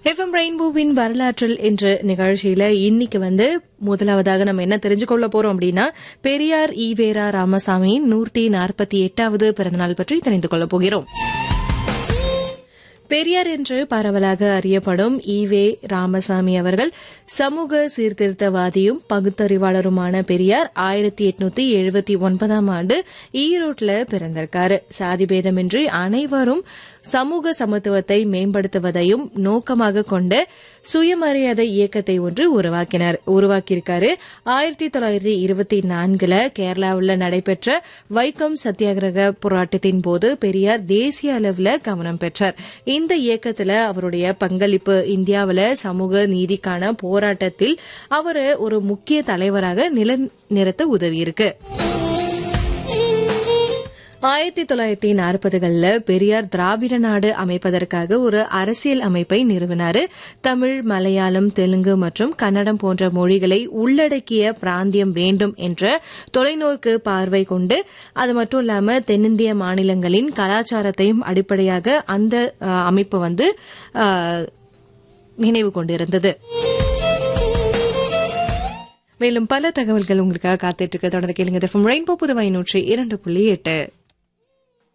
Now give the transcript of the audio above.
FM ரெயின்போவின் வரலாற்றில் என்ற நிகழ்ச்சியில இன்னைக்கு வந்து முதலாவதாக நம்ம என்ன தெரிஞ்சுக்கொள்ள போறோம் அப்படின்னா பெரியார் ஈவேரா ராமசாமியின் நூற்றி நாற்பத்தி எட்டாவது பிறந்தநாள் பற்றி தெரிந்து கொள்ளப் போகிறோம் பெரியார் என்று பரவலாக அறியப்படும் ஈவே ராமசாமி அவர்கள் சமூக சீர்திருத்தவாதியும் பகுத்தறிவாளருமான பெரியார் ஆயிரத்தி எட்நூத்தி எழுபத்தி ஒன்பதாம் ஆண்டு ஈரோட்ல பிறந்திருக்காரு சாதிபேதமின்றி அனைவரும் சமூக சமத்துவத்தை மேம்படுத்துவதையும் நோக்கமாக கொண்ட சுயமரியாதை இயக்கத்தை ஒன்று உருவாக்கினார் உருவாக்கியிருக்காரு ஆயிரத்தி தொள்ளாயிரத்தி இருபத்தி நான்குல கேரளாவில் நடைபெற்ற வைக்கம் சத்தியாகிரக போராட்டத்தின் போது பெரியார் தேசிய அளவில் கவனம் பெற்றார் இந்த இயக்கத்துல அவருடைய பங்களிப்பு இந்தியாவில் சமூக நீதிக்கான போராட்டத்தில் அவர் ஒரு முக்கிய தலைவராக நிலைநிறுத்த உதவியிருக்கு ஆயிரத்தி தொள்ளாயிரத்தி நாற்பதுகளில் பெரியார் திராவிட நாடு அமைப்பதற்காக ஒரு அரசியல் அமைப்பை நிறுவினார் தமிழ் மலையாளம் தெலுங்கு மற்றும் கன்னடம் போன்ற மொழிகளை உள்ளடக்கிய பிராந்தியம் வேண்டும் என்ற தொலைநோக்கு பார்வை கொண்டு அது மட்டும் இல்லாம தென்னிந்திய மாநிலங்களின் கலாச்சாரத்தையும் அடிப்படையாக அந்த அமைப்பு வந்து நினைவு கொண்டிருந்தது மேலும் பல தகவல்கள் உங்களுக்காக காத்துட்டு இருக்க தொடர்ந்து கேளுங்க ரெயின்போ புதுவை நூற்றி இரண்டு புள்ளி எட்டு